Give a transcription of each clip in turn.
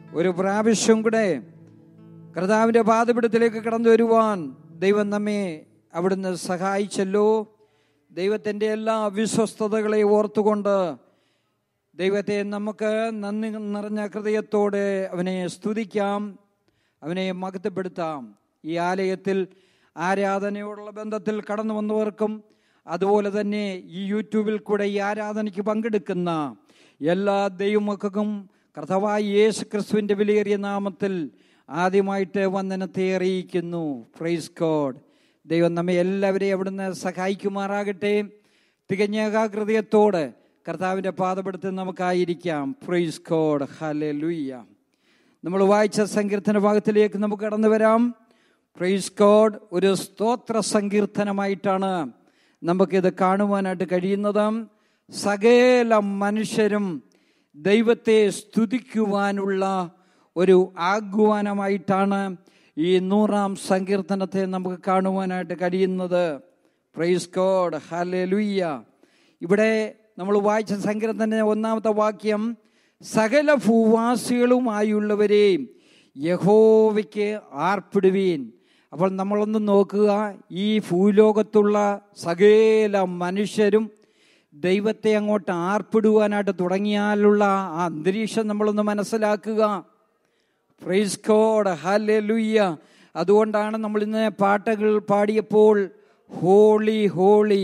ഒരു പ്രാവശ്യം കൂടെ കർത്താവിന്റെ പാതപിടത്തിലേക്ക് കടന്നു വരുവാൻ ദൈവം നമ്മെ അവിടുന്ന് സഹായിച്ചല്ലോ ദൈവത്തിൻ്റെ എല്ലാ അവിശ്വസ്തതകളെ ഓർത്തുകൊണ്ട് ദൈവത്തെ നമുക്ക് നന്ദി നിറഞ്ഞ ഹൃദയത്തോടെ അവനെ സ്തുതിക്കാം അവനെ മഹത്വപ്പെടുത്താം ഈ ആലയത്തിൽ ആരാധനയോടുള്ള ബന്ധത്തിൽ കടന്നു വന്നവർക്കും അതുപോലെ തന്നെ ഈ യൂട്യൂബിൽ കൂടെ ഈ ആരാധനയ്ക്ക് പങ്കെടുക്കുന്ന എല്ലാ ദൈവമക്കൾക്കും കർത്തവായി യേശു ക്രിസ്തുവിൻ്റെ വിലയേറിയ നാമത്തിൽ ആദ്യമായിട്ട് വന്ദനത്തെ അറിയിക്കുന്നു പ്രൈസ് കോഡ് ദൈവം നമ്മെ എല്ലാവരെയും അവിടുന്ന് സഹായിക്കുമാറാകട്ടെ തികഞ്ഞ ഏകാഗ്രതയോടെ കർത്താവിൻ്റെ പാതപ്പെടുത്തി നമുക്കായിരിക്കാം പ്രൈസ് കോഡ് ഹലെ ലുയ്യ നമ്മൾ വായിച്ച സങ്കീർത്തന ഭാഗത്തിലേക്ക് നമുക്ക് കടന്നു വരാം പ്രൈസ് കോഡ് ഒരു സ്തോത്ര സങ്കീർത്തനമായിട്ടാണ് നമുക്കിത് കാണുവാനായിട്ട് കഴിയുന്നത് സകല മനുഷ്യരും ദൈവത്തെ സ്തുതിക്കുവാനുള്ള ഒരു ആഹ്വാനമായിട്ടാണ് ഈ നൂറാം സങ്കീർത്തനത്തെ നമുക്ക് കാണുവാനായിട്ട് കഴിയുന്നത് പ്രൈസ് കോഡ് ഹലെ ലുയ്യ ഇവിടെ നമ്മൾ വായിച്ച സങ്കീർത്തന ഒന്നാമത്തെ വാക്യം സകല ഭൂവാസികളുമായുള്ളവരെയും യഹോവയ്ക്ക് ആർപ്പിടുവീൻ അപ്പോൾ നമ്മളൊന്ന് നോക്കുക ഈ ഭൂലോകത്തുള്ള സകല മനുഷ്യരും ദൈവത്തെ അങ്ങോട്ട് ആർപ്പിടുവാനായിട്ട് തുടങ്ങിയാലുള്ള ആ അന്തരീക്ഷം നമ്മളൊന്ന് മനസ്സിലാക്കുക പ്രൈസ് കോഡ് ഹലെ ലുയ്യ അതുകൊണ്ടാണ് നമ്മൾ ഇന്ന് പാട്ടുകൾ പാടിയപ്പോൾ holy holy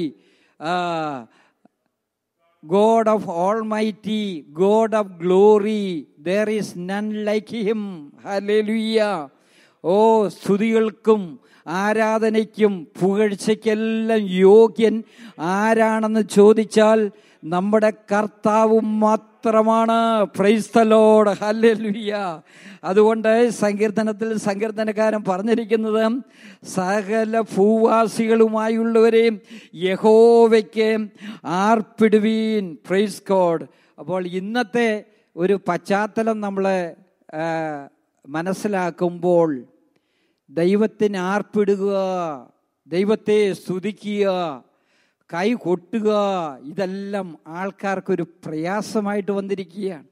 God of almighty God of glory there is none like him hallelujah oh സ്തുതികൾക്കും ആരാധനയ്ക്കും പുകഴ്ചയ്ക്കെല്ലാം യോഗ്യൻ ആരാണെന്ന് ചോദിച്ചാൽ നമ്മുടെ കർത്താവും മാത്രമാണ് പ്രൈസ്തലോട് ഹല്ലേലൂയ അതുകൊണ്ട് സങ്കീർത്തനത്തിൽ സങ്കീർത്തനക്കാരൻ പറഞ്ഞിരിക്കുന്നത് സകല ഭൂവാസികളുമായുള്ളവരെയും യഹോവയ്ക്ക് ആർപ്പിടുവീൻ പ്രൈസ് കോഡ് അപ്പോൾ ഇന്നത്തെ ഒരു പശ്ചാത്തലം നമ്മൾ മനസ്സിലാക്കുമ്പോൾ ദൈവത്തിന് ആർപ്പിടുക ദൈവത്തെ സ്തുതിക്കുക കൈ കൊട്ടുക ഇതെല്ലാം ആൾക്കാർക്കൊരു പ്രയാസമായിട്ട് വന്നിരിക്കുകയാണ്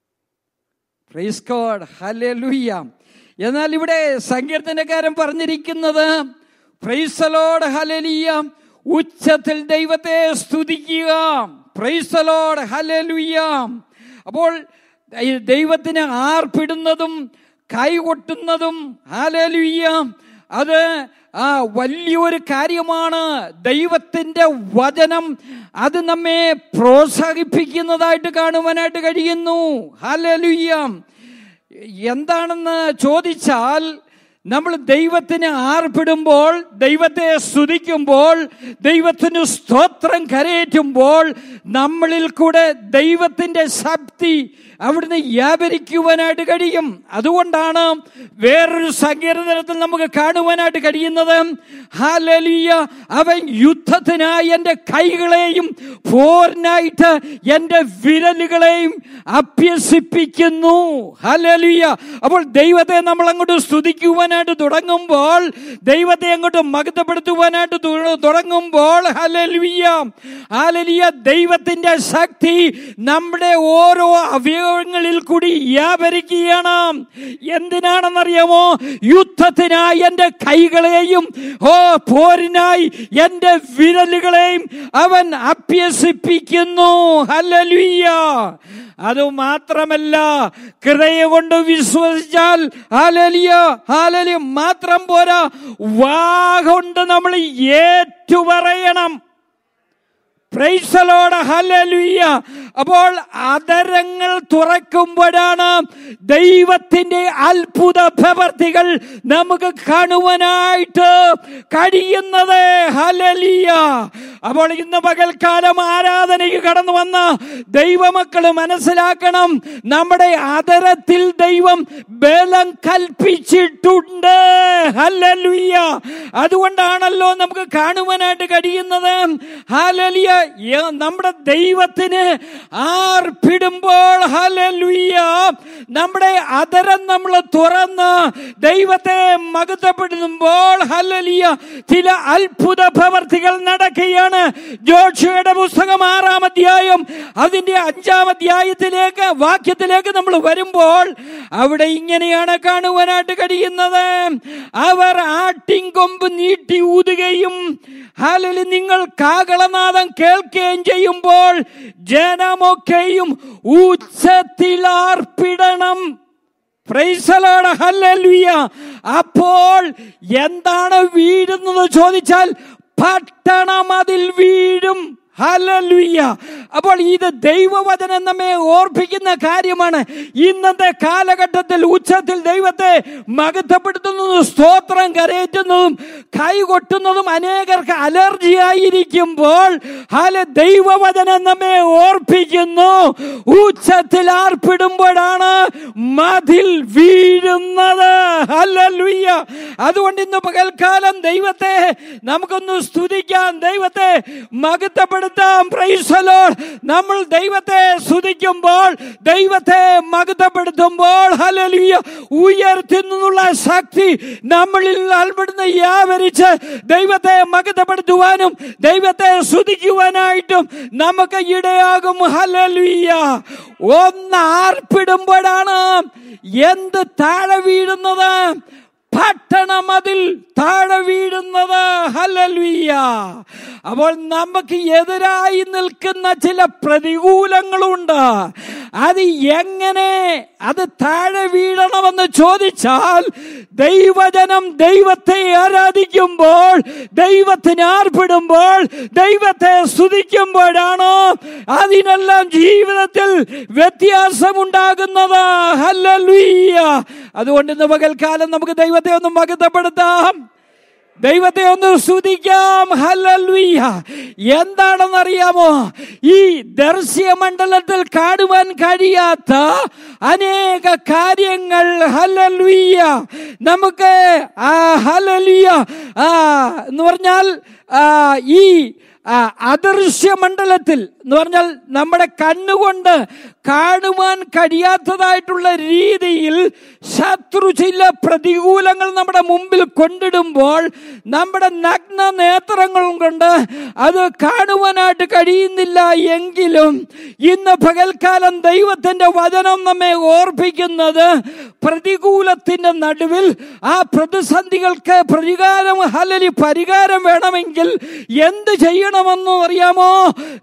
പ്രൈസ് ഗോഡ് ഹല്ലേലൂയ എന്നാൽ ഇവിടെ സങ്കീർത്തനക്കാരൻ പറഞ്ഞിരിക്കുന്നത് പ്രൈസലോട് ഹലലിയ ഉച്ചത്തിൽ ദൈവത്തെ സ്തുതിക്കുക പ്രൈസലോട് ഹലലുയ്യ അപ്പോൾ ദൈവത്തിന് ആർപ്പിടുന്നതും കൈകൊട്ടുന്നതും ഹാലലുയ്യ അത് ആ വലിയൊരു കാര്യമാണ് ദൈവത്തിൻ്റെ വചനം അത് നമ്മെ പ്രോത്സാഹിപ്പിക്കുന്നതായിട്ട് കാണുവാനായിട്ട് കഴിയുന്നു ഹാലലുയ്യ എന്താണെന്ന് ചോദിച്ചാൽ നമ്മൾ ദൈവത്തിന് ആർപ്പിടുമ്പോൾ ദൈവത്തെ സ്തുതിക്കുമ്പോൾ ദൈവത്തിന് സ്തോത്രം കരയേറ്റുമ്പോൾ നമ്മളിൽ കൂടെ ദൈവത്തിൻ്റെ ശക്തി അവിടുന്ന് വ്യാപരിക്കുവാനായിട്ട് കഴിയും അതുകൊണ്ടാണ് വേറൊരു സങ്കീർത്തനത്തിൽ നമുക്ക് കാണുവാനായിട്ട് കഴിയുന്നത് ഹാലലിയ അവൻ യുദ്ധത്തിനായി എൻ്റെ കൈകളെയും പോരിനായിട്ട് എൻ്റെ വിരലുകളെയും അഭ്യസിപ്പിക്കുന്നു ഹലലിയ അപ്പോൾ ദൈവത്തെ നമ്മൾ അങ്ങോട്ട് സ്തുതിക്കുവാനായിട്ട് തുടങ്ങുമ്പോൾ ദൈവത്തെ അങ്ങോട്ട് മഹത്വപ്പെടുത്തുവാനായിട്ട് തുടങ്ങുമ്പോൾ ഹലലിയ ഹാലലിയ ദൈവത്തിന്റെ ശക്തി നമ്മുടെ ഓരോ അവയവങ്ങളിൽ കൂടി വ്യാപരിക്കുകയാണ് എന്തിനാണെന്നറിയാമോ യുദ്ധത്തിനായി എൻ്റെ കൈകളെയും ഓ പോരിനായി എൻ്റെ വിരലുകളെയും അവൻ അഭ്യസിപ്പിക്കുന്നു ഹലലുയ്യ അത് മാത്രമല്ല ഹൃദയ കൊണ്ട് വിശ്വസിച്ചാൽ ഹാലലിയ ഹാലലിയ മാത്രം പോരാ വാ കൊണ്ട് നമ്മൾ ഏറ്റുപറയണം പ്രൈസലോട് ഹലലുയ്യ അപ്പോൾ അതരങ്ങൾ തുറക്കുമ്പോഴാണ് ദൈവത്തിന്റെ അത്ഭുത പ്രവർത്തികൾ നമുക്ക് കാണുവാനായിട്ട് കഴിയുന്നത് ഹലലിയ അപ്പോൾ ഇന്ന് പകൽക്കാലം ആരാധനയ്ക്ക് കടന്നു വന്ന ദൈവമക്കൾ മനസ്സിലാക്കണം നമ്മുടെ അതരത്തിൽ ദൈവം ബലം കൽപ്പിച്ചിട്ടുണ്ട് ഹലലുയ്യ അതുകൊണ്ടാണല്ലോ നമുക്ക് കാണുവാനായിട്ട് കഴിയുന്നത് ഹാലലിയ യ- നമ്മുടെ ദൈവത്തിന് ആർപ്പിടുമ്പോൾ ഹലലുയ്യ നമ്മുടെ അതരം നമ്മൾ തുറന്ന് ദൈവത്തെ മകത്തപ്പെടുമ്പോൾ ഹലലിയ ചില അത്ഭുത പ്രവർത്തികൾ നടക്കുകയാണ് ജോഷയുടെ പുസ്തകം ആറാം അധ്യായം അതിന്റെ അഞ്ചാം അധ്യായത്തിലേക്ക് വാക്യത്തിലേക്ക് നമ്മൾ വരുമ്പോൾ അവിടെ ഇങ്ങനെയാണ് കാണുവാനായിട്ട് കഴിയുന്നത് അവർ ആട്ടിൻകൊമ്പ് നീട്ടി ഊതുകയും ഹാലലി നിങ്ങൾ കാകളനാദം കേൾക്കുകയും ചെയ്യുമ്പോൾ ജനമൊക്കെയും ഉച്ചത്തിലാർപ്പിടണം പ്രൈസലോട് ഹല്ലേലൂയ അപ്പോൾ എന്താണ് വീഴുന്നത് ചോദിച്ചാൽ പട്ടണം അതിൽ വീഴും ഹല്ലേലൂയ അപ്പോൾ ഇത് ദൈവവചനം നമ്മെ ഓർപ്പിക്കുന്ന കാര്യമാണ് ഇന്നത്തെ കാലഘട്ടത്തിൽ ഉച്ചത്തിൽ ദൈവത്തെ മകത്തപ്പെടുത്തുന്നതും സ്തോത്രം കരയറ്റുന്നതും കൈകൊട്ടുന്നതും അനേകർക്ക് അലർജി ആയിരിക്കുമ്പോൾ ഹാല ദൈവവചനം നമ്മെ ഓർപ്പിക്കുന്നു ഉച്ചത്തിൽ ആർപ്പിടുമ്പോഴാണ് മതിൽ വീഴുന്നത് ഹല്ലേലൂയ അതുകൊണ്ട് ഇന്ന് പകൽക്കാലം ദൈവത്തെ നമുക്കൊന്ന് സ്തുതിക്കാം ദൈവത്തെ മകത്തപ്പെടുത്താം പ്രൈസലോ നമ്മൾ ദൈവത്തെ സ്തുതിക്കുമ്പോൾ ദൈവത്തെ മകത്തപ്പെടുത്തുമ്പോൾ ഹല്ലേലൂയ ഉയർത്തിൽ നിന്നുള്ള ശക്തി നമ്മളിൽ അൽപ്പെടുന്ന വ്യാപരിച്ച് ദൈവത്തെ മകത്തപ്പെടുത്തുവാനും ദൈവത്തെ സ്തുതിക്കുവാനായിട്ടും നമുക്ക് ഇടയാകും ഹല്ലേലൂയ ഒന്ന് ആർപ്പിടുമ്പോഴാണ് എന്ത് താഴെ വീഴുന്നത് പട്ടണം അതിൽ താഴെ വീഴുന്നത് ഹലലുയ്യ അപ്പോൾ നമുക്ക് എതിരായി നിൽക്കുന്ന ചില പ്രതികൂലങ്ങളുണ്ട് അത് എങ്ങനെ അത് താഴെ വീഴണമെന്ന് ചോദിച്ചാൽ ദൈവജനം ദൈവത്തെ ആരാധിക്കുമ്പോൾ ദൈവത്തിന് ആർപ്പിടുമ്പോൾ ദൈവത്തെ സ്തുതിക്കുമ്പോഴാണ് അതിനെല്ലാം ജീവിതത്തിൽ വ്യത്യാസമുണ്ടാകുന്നത് ഹല്ലേലൂയ അതുകൊണ്ട് ഇന്ന് പകൽക്കാലം നമുക്ക് ദൈവത്തെ ഒന്ന് മകത്തപ്പെടുത്താം ദൈവത്തെ ഒന്ന് സ്തുതിക്കാം ഹല്ലേലൂയ എന്താണെന്നറിയാമോ ഈ ദർശ്യമണ്ഡലത്തിൽ കാണുവാൻ കഴിയാത്ത അനേക കാര്യങ്ങൾ ഹല്ലേലൂയ നമുക്ക് ആ ഹല്ലേലൂയ ആ എന്ന് പറഞ്ഞാൽ ആ, ഈ ആ, അദൃശ്യ മണ്ഡലത്തിൽ എന്ന് പറഞ്ഞാൽ നമ്മുടെ കണ്ണുകൊണ്ട് കാണുവാൻ കഴിയാത്തതായിട്ടുള്ള രീതിയിൽ ശത്രു ചില പ്രതികൂലങ്ങൾ നമ്മുടെ മുമ്പിൽ കൊണ്ടിടുമ്പോൾ നമ്മുടെ നഗ്ന നേത്രങ്ങൾ കൊണ്ട് അത് കാണുവാനായിട്ട് കഴിയുന്നില്ല എങ്കിലും ഇന്ന് പകൽക്കാലം ദൈവത്തിന്റെ വചനം നമ്മെ ഓർപ്പിക്കുന്നത് പ്രതികൂലത്തിന്റെ നടുവിൽ ആ പ്രതിസന്ധികൾക്ക് പ്രതികാരം ഹലലി പരിഹാരം വേണമെങ്കിൽ എന്ത് ചെയ്യണമെന്ന് അറിയാമോ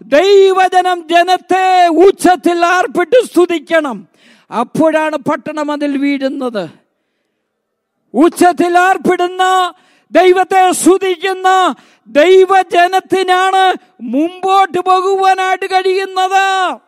ദൈവജനം ജനത്തെ ഉച്ചത്തിൽ ആർപ്പിട്ട് സ്തുതിക്കണം അപ്പോഴാണ് പട്ടണം അതിൽ വീഴുന്നത് ഉച്ചത്തിൽ ആർപ്പിടുന്ന ദൈവത്തെ സ്തുതിക്കുന്ന ദൈവജനത്തിനാണ് മുമ്പോട്ട് പോകുവാനായിട്ട് കഴിയുന്നത്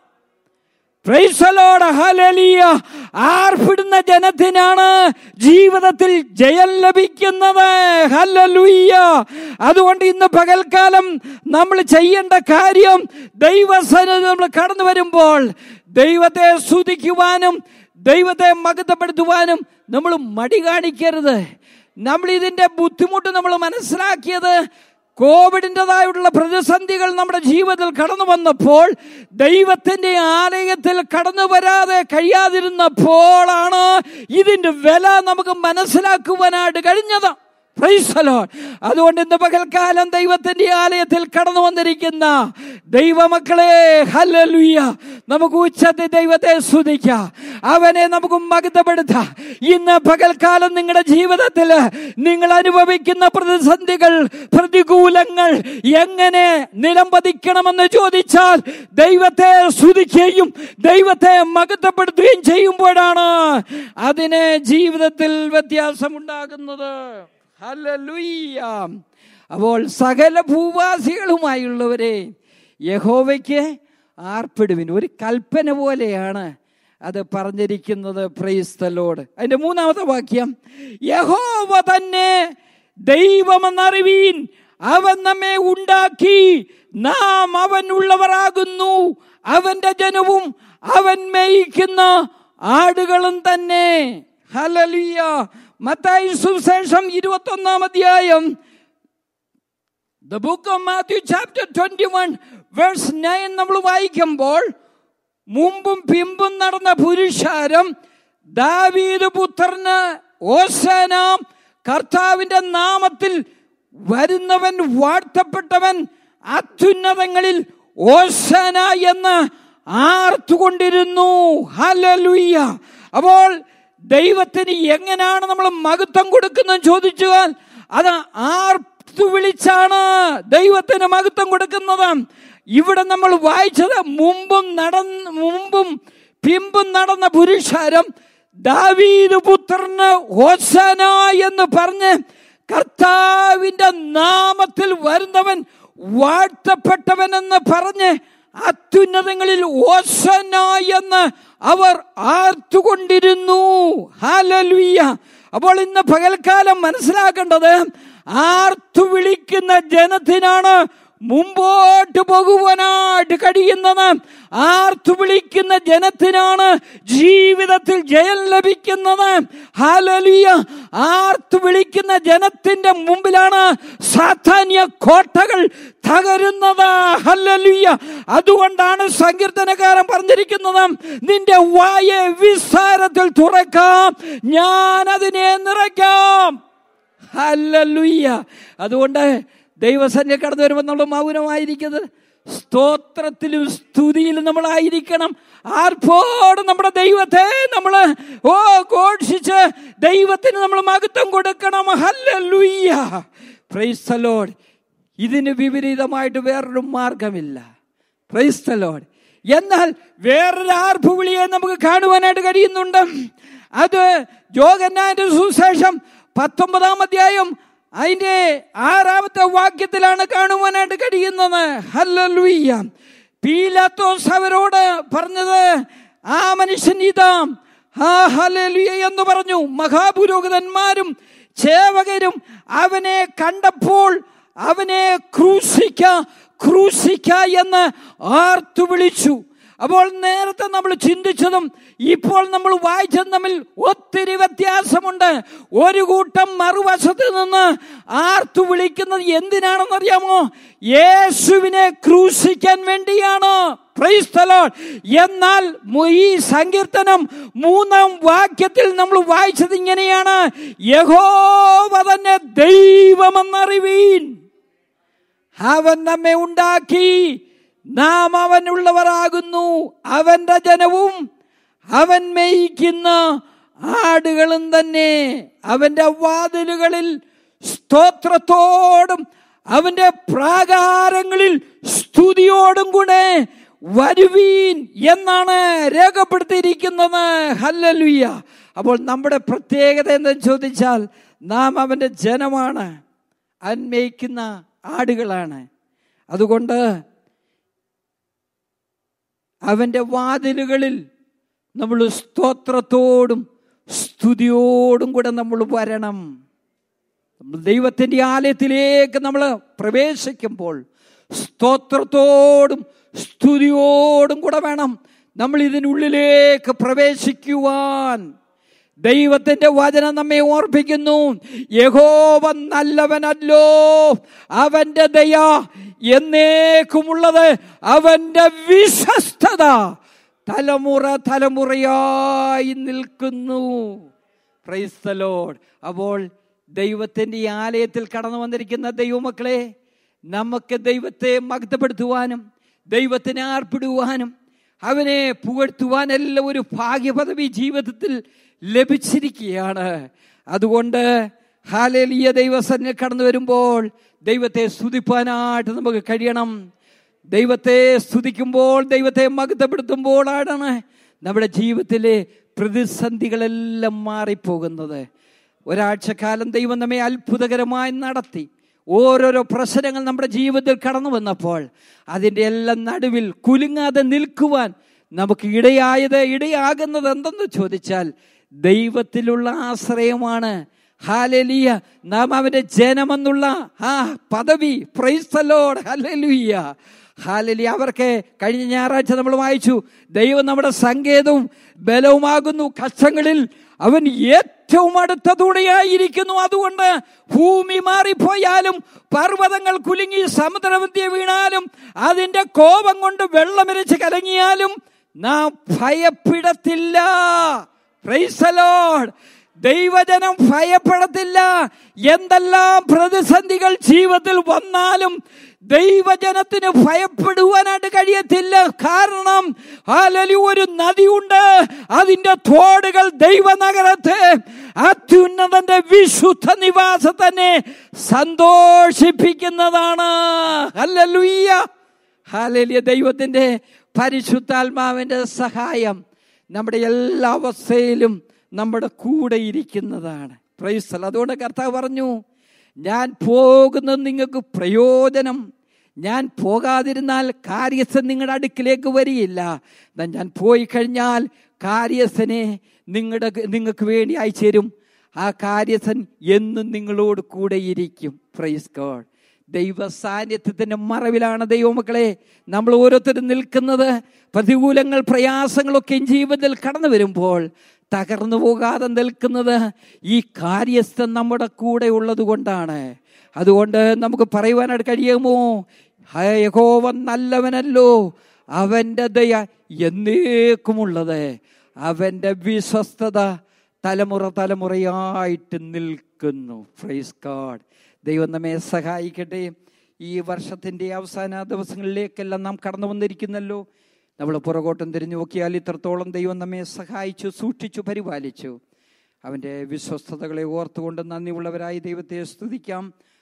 പ്രൈസലോട് ഹലലിയ ആർപ്പിടുന്ന ജനത്തിനാണ് ജീവിതത്തിൽ ജയം ലഭിക്കുന്നത് ഹലലുയ്യ അതുകൊണ്ട് ഇന്ന് പകൽക്കാലം നമ്മൾ ചെയ്യേണ്ട കാര്യം ദൈവസന്നിധി നമ്മൾ കടന്നു വരുമ്പോൾ ദൈവത്തെ സ്തുതിക്കുവാനും ദൈവത്തെ മകത്തപ്പെടുത്തുവാനും നമ്മൾ മടി കാണിക്കരുത് നമ്മൾ ഇതിന്റെ ബുദ്ധിമുട്ട് നമ്മൾ മനസ്സിലാക്കിയത് കോവിഡിൻ്റെതായുള്ള പ്രതിസന്ധികൾ നമ്മുടെ ജീവിതത്തിൽ കടന്നു വന്നപ്പോൾ ദൈവത്തിന്റെ ആലയത്തിൽ കടന്നു വരാതെ കഴിയാതിരുന്നപ്പോഴാണ് ഇതിന്റെ വില നമുക്ക് മനസ്സിലാക്കുവാനായിട്ട് കഴിഞ്ഞത് Praise the Lord. അതുകൊണ്ട് ഇന്ന് പകൽക്കാലം ദൈവത്തിന്റെ ആലയത്തിൽ കടന്നു വന്നിരിക്കുന്ന ദൈവമക്കളെ ഹല്ലേലൂയ നമുക്ക് ഉച്ചത്തിൽ ദൈവത്തെ സ്തുതിക്കാം അവനെ നമുക്ക് മകതപ്പെടുത്താം ഇന്ന് പകൽക്കാലം നിങ്ങളുടെ ജീവിതത്തിൽ നിങ്ങൾ അനുഭവിക്കുന്ന പ്രതിസന്ധികൾ പ്രതികൂലങ്ങൾ എങ്ങനെ നിലംപതിക്കണമെന്ന് ചോദിച്ചാൽ ദൈവത്തെ സ്തുതിക്കുകയും ദൈവത്തെ മകത്തപ്പെടുത്തുകയും ചെയ്യുമ്പോഴാണ് അതിന് ജീവിതത്തിൽ വ്യത്യാസമുണ്ടാകുന്നത് ഹല്ലേലൂയ അപ്പോൾ സകല ഭൂവാസികളുമായുള്ളവരെ യഹോവയ്ക്ക് ആർപ്പിടുവിൻ ഒരു കൽപ്പന പോലെയാണ് അത് പറഞ്ഞിരിക്കുന്നത് പ്രൈസ്തലോട് അതിന്റെ മൂന്നാമത്തെ വാക്യം യഹോവ തന്നെ ദൈവമെന്നറിവീൻ അവൻ നമ്മെ ഉണ്ടാക്കി നാം അവനുള്ളവരാകുന്നു അവന്റെ ജനവും അവൻ മേയിക്കുന്ന ആടുകളും തന്നെ ഹലലിയ മത്തായി സുവിശേഷം ഇരുപത്തൊന്നാം അധ്യായം the book of Matthew chapter twenty one verse nine നമ്മൾ വായിക്കുമ്പോൾ മുമ്പും പിമ്പും നടന്ന പുരുഷാരം ദാവീദ് പുത്രന് ഓസന കർത്താവിന്റെ നാമത്തിൽ വരുന്നവൻ വാഴ്ത്തപ്പെട്ടവൻ അത്യുന്നതങ്ങളിൽ ഓസന എന്ന് ആർത്തുകൊണ്ടിരുന്നു ഹലലുയ്യ അപ്പോൾ ദൈവത്തിന് എങ്ങനെയാണ് നമ്മൾ മഹത്വം കൊടുക്കുന്നത് ചോദിച്ചാൽ അത് ആർത്തു വിളിച്ചാണ് ദൈവത്തിന് മഹത്വം കൊടുക്കുന്നത് ഇവിടെ നമ്മൾ വായിച്ചത് മുമ്പും നടന്ന മുമ്പും പിമ്പും നടന്ന പുരുഷാരം ദാവീദ് പുത്രന് ഹോസന എന്ന് പറഞ്ഞ് കർത്താവിന്റെ നാമത്തിൽ വരുന്നവൻ വാഴ്ത്തപ്പെട്ടവൻ എന്ന് പറഞ്ഞ് അത്യുന്നതങ്ങളിൽ ഓസന എന്ന് അവർ ആർത്തുകൊണ്ടിരുന്നു ഹാലലുയ്യ അപ്പോൾ ഇന്ന് പകൽക്കാലം മനസ്സിലാക്കേണ്ടത് ആർത്തു വിളിക്കുന്ന ജനത്തിനാണ് മുമ്പോട്ട് പോകുവാനായിട്ട് കഴിയുന്നത് ആർത്തു വിളിക്കുന്ന ജനത്തിനാണ് ജീവിതത്തിൽ ജയം ലഭിക്കുന്നത് ഹാലലിയ ആർത്തു വിളിക്കുന്ന ജനത്തിന്റെ മുമ്പിലാണ് സാധാന്യ കോട്ടകൾ തകരുന്നത് ഹല്ലലിയ അതുകൊണ്ടാണ് സങ്കീർത്തനക്കാരൻ പറഞ്ഞിരിക്കുന്നത് നിന്റെ വായെ വിസ്താരത്തിൽ തുറക്കാം ഞാൻ അതിനെ നിറയ്ക്കാം ഹല്ലലുയ്യ അതുകൊണ്ട് ദൈവസന്യ കടന്നു വരുമ്പോൾ നമ്മൾ മൗനമായിരിക്കുന്നത് സ്തോത്രത്തിലും സ്തുതിയിലും നമ്മളായിരിക്കണം ആർപ്പോടും നമ്മുടെ ദൈവത്തെ നമ്മൾ ഓ ഘോഷിച്ച് ദൈവത്തിന് നമ്മൾ മഹത്വം കൊടുക്കണം ഹല്ലുയ്യ പ്രൈസ് ലോഡ് ഇതിന് വിപരീതമായിട്ട് വേറൊരു മാർഗമില്ല പ്രൈസ് ലോഡ് എന്നാൽ വേറൊരു ആർപ്പുവിളിയെ നമുക്ക് കാണുവാനായിട്ട് കഴിയുന്നുണ്ട് അത് ജോഗന്നാന്റെ സുശേഷം പത്തൊമ്പതാം അധ്യായം അതിന്റെ ആറാമത്തെ വാക്യത്തിലാണ് കാണുവാനായിട്ട് കഴിയുന്നത് ഹല്ലുയ്യ പീലാത്തോസ് അവരോട് പറഞ്ഞത് ആ മനുഷ്യൻ ഇതാ ആ ഹല്ലുയ്യ എന്ന് പറഞ്ഞു മഹാപുരോഹിതന്മാരും ചേവകരും അവനെ കണ്ടപ്പോൾ അവനെ ക്രൂശിക്ക ക്രൂശിക്ക എന്ന് ആർത്തു വിളിച്ചു അപ്പോൾ നേരത്തെ നമ്മൾ ചിന്തിച്ചതും ഇപ്പോൾ നമ്മൾ വായിച്ചതും തമ്മിൽ ഒത്തിരി വ്യത്യാസമുണ്ട് ഒരു കൂട്ടം മറുവശത്ത് നിന്ന് ആർത്തു വിളിക്കുന്നത് എന്തിനാണെന്നറിയാമോ യേശുവിനെ ക്രൂശിക്കാൻ വേണ്ടിയാണ് എന്നാൽ ഈ സങ്കീർത്തനം മൂന്നാം വാക്യത്തിൽ നമ്മൾ വായിച്ചത് ഇങ്ങനെയാണ് യഹോവ തന്നെ ദൈവമെന്നറിവീൻ അവൻ നമ്മെ ഉണ്ടാക്കി നാം അവനുള്ളവരാകുന്നു അവന്റെ ജനവും അവൻ മേയിക്കുന്ന ആടുകളും തന്നെ അവന്റെ വാതിലുകളിൽ സ്തോത്രത്തോടും അവന്റെ പ്രാകാരങ്ങളിൽ സ്തുതിയോടും കൂടെ വരുവീൻ എന്നാണ് രേഖപ്പെടുത്തിയിരിക്കുന്നത് ഹല്ലലുയ്യ അപ്പോൾ നമ്മുടെ പ്രത്യേകത എന്തെന്ന് ചോദിച്ചാൽ നാം അവന്റെ ജനമാണ് അന്മയിക്കുന്ന ആടുകളാണ് അതുകൊണ്ട് അവന്റെ വാതിലുകളിൽ നമ്മൾ സ്തോത്രത്തോടും സ്തുതിയോടും കൂടെ നമ്മൾ വരണം നമ്മൾ ദൈവത്തിൻ്റെ ആലയത്തിലേക്ക് നമ്മൾ പ്രവേശിക്കുമ്പോൾ സ്തോത്രത്തോടും സ്തുതിയോടും കൂടെ വേണം നമ്മൾ ഇതിനുള്ളിലേക്ക് പ്രവേശിക്കുവാൻ ദൈവത്തിന്റെ വചനം നമ്മെ ഓർപ്പിക്കുന്നു യഹോവ നല്ലവനല്ലോ അവന്റെ ദയ എന്നേക്കുമുള്ളത് അവന്റെ വിശ്വസ്തത തലമുറ തലമുറയായി നിൽക്കുന്നു ക്രൈസ്തലോഡ് അപ്പോൾ ദൈവത്തിന്റെ ഈ ആലയത്തിൽ കടന്നു വന്നിരിക്കുന്ന ദൈവമക്കളെ നമുക്ക് ദൈവത്തെ മഗ്ധപ്പെടുത്തുവാനും ദൈവത്തിനെ ആർപ്പിടുവാനും അവനെ പുകഴ്ത്തുവാനെല്ലാം ഒരു ഭാഗ്യപദവി ജീവിതത്തിൽ ലഭിച്ചിരിക്കുകയാണ് അതുകൊണ്ട് ഹാലേലിയ ദൈവസന്നെ കടന്നു വരുമ്പോൾ ദൈവത്തെ സ്തുതിപ്പാനായിട്ട് നമുക്ക് കഴിയണം ദൈവത്തെ സ്തുതിക്കുമ്പോൾ ദൈവത്തെ മഗ്ധപ്പെടുത്തുമ്പോഴാണ് നമ്മുടെ ജീവിതത്തിലെ പ്രതിസന്ധികളെല്ലാം മാറിപ്പോകുന്നത് ഒരാഴ്ചക്കാലം ദൈവം നമ്മെ അത്ഭുതകരമായി നടത്തി ഓരോരോ പ്രശ്നങ്ങൾ നമ്മുടെ ജീവിതത്തിൽ കടന്നു വന്നപ്പോൾ അതിൻ്റെ എല്ലാം നടുവിൽ കുലുങ്ങാതെ നിൽക്കുവാൻ നമുക്ക് ഇടയായത് ഇടയാകുന്നത് എന്തെന്ന് ചോദിച്ചാൽ ദൈവത്തിലുള്ള ആശ്രയമാണ് ഹാലലിയ നാം അവന്റെ ജനമെന്നുള്ള ആ പദവി പ്രൈസ്തലോട് ഹലലുയ്യ ഹാലലി അവർക്ക് കഴിഞ്ഞ ഞായറാഴ്ച നമ്മൾ വായിച്ചു ദൈവം നമ്മുടെ സങ്കേതവും ബലവുമാകുന്നു കഷ്ടങ്ങളിൽ അവൻ ഏറ്റവും അടുത്ത തുണയായിരിക്കുന്നു അതുകൊണ്ട് ഭൂമി മാറിപ്പോയാലും പർവ്വതങ്ങൾ കുലുങ്ങി സമുദ്രമധ്യ വീണാലും അതിന്റെ കോപം കൊണ്ട് വെള്ളമിരച്ച് കലങ്ങിയാലും നാം ഭയപ്പെടത്തില്ല പ്രൈസലോഡ് ദൈവജനം ഭയപ്പെടത്തില്ല എന്തെല്ലാം പ്രതിസന്ധികൾ ജീവിതത്തിൽ വന്നാലും ദൈവജനത്തിന് ഭയപ്പെടുവാനായിട്ട് കഴിയത്തില്ല കാരണം ഹാലലി ഒരു നദിയുണ്ട് അതിന്റെ തോടുകൾ ദൈവനഗരത്തെ അത്യുന്നതന്റെ വിശുദ്ധ നിവാസ തന്നെ സന്തോഷിപ്പിക്കുന്നതാണ് ഹല്ലേലൂയ ഹാലലിയ ദൈവത്തിന്റെ പരിശുദ്ധാത്മാവിന്റെ സഹായം നമ്മുടെ എല്ലാ അവസ്ഥയിലും നമ്മുടെ കൂടെ ഇരിക്കുന്നതാണ് പ്രൈസൽ അതുകൊണ്ട് കർത്താവ് പറഞ്ഞു ഞാൻ പോകുന്നത് നിങ്ങൾക്ക് പ്രയോജനം ഞാൻ പോകാതിരുന്നാൽ കാര്യസ്ഥൻ നിങ്ങളുടെ അടുക്കിലേക്ക് വരികയില്ല എന്നാൽ ഞാൻ പോയി കഴിഞ്ഞാൽ കാര്യസ്ഥനെ നിങ്ങളുടെ നിങ്ങൾക്ക് വേണ്ടി അയച്ചുതരും ആ കാര്യസ്ഥൻ എന്നും നിങ്ങളോട് കൂടെ ഇരിക്കും പ്രൈസ് ഗോഡ് ദൈവ സാന്നിധ്യത്തിന്റെ മറവിലാണ് ദൈവമക്കളെ നമ്മൾ ഓരോരുത്തരും നിൽക്കുന്നത് പ്രതികൂലങ്ങൾ പ്രയാസങ്ങളൊക്കെ ജീവിതത്തിൽ കടന്നു വരുമ്പോൾ തകർന്നു പോകാതെ നിൽക്കുന്നത് ഈ കാര്യസ്ഥൻ നമ്മുടെ കൂടെ ഉള്ളത് കൊണ്ടാണ് അതുകൊണ്ട് നമുക്ക് പറയുവാനായിട്ട് കഴിയുമോ യഹോവ നല്ലവനല്ലോ അവൻ്റെ ദയ എന്നേക്കുമുള്ളത് അവൻ്റെ വിശ്വസ്തത തലമുറ തലമുറയായിട്ട് നിൽക്കുന്നു ഫ്രൈസ് ഗാഡ് ദൈവം നമ്മെ സഹായിക്കട്ടെ ഈ വർഷത്തിൻ്റെ അവസാന ദിവസങ്ങളിലേക്കെല്ലാം നാം കടന്നു വന്നിരിക്കുന്നല്ലോ നമ്മൾ പുറകോട്ടം തിരിഞ്ഞു നോക്കിയാൽ ഇത്രത്തോളം ദൈവം നമ്മെ സഹായിച്ചു സൂക്ഷിച്ചു പരിപാലിച്ചു അവൻ്റെ വിശ്വസ്തതകളെ ഓർത്തുകൊണ്ട് നന്ദിയുള്ളവരായി ദൈവത്തെ സ്തുതിക്കാം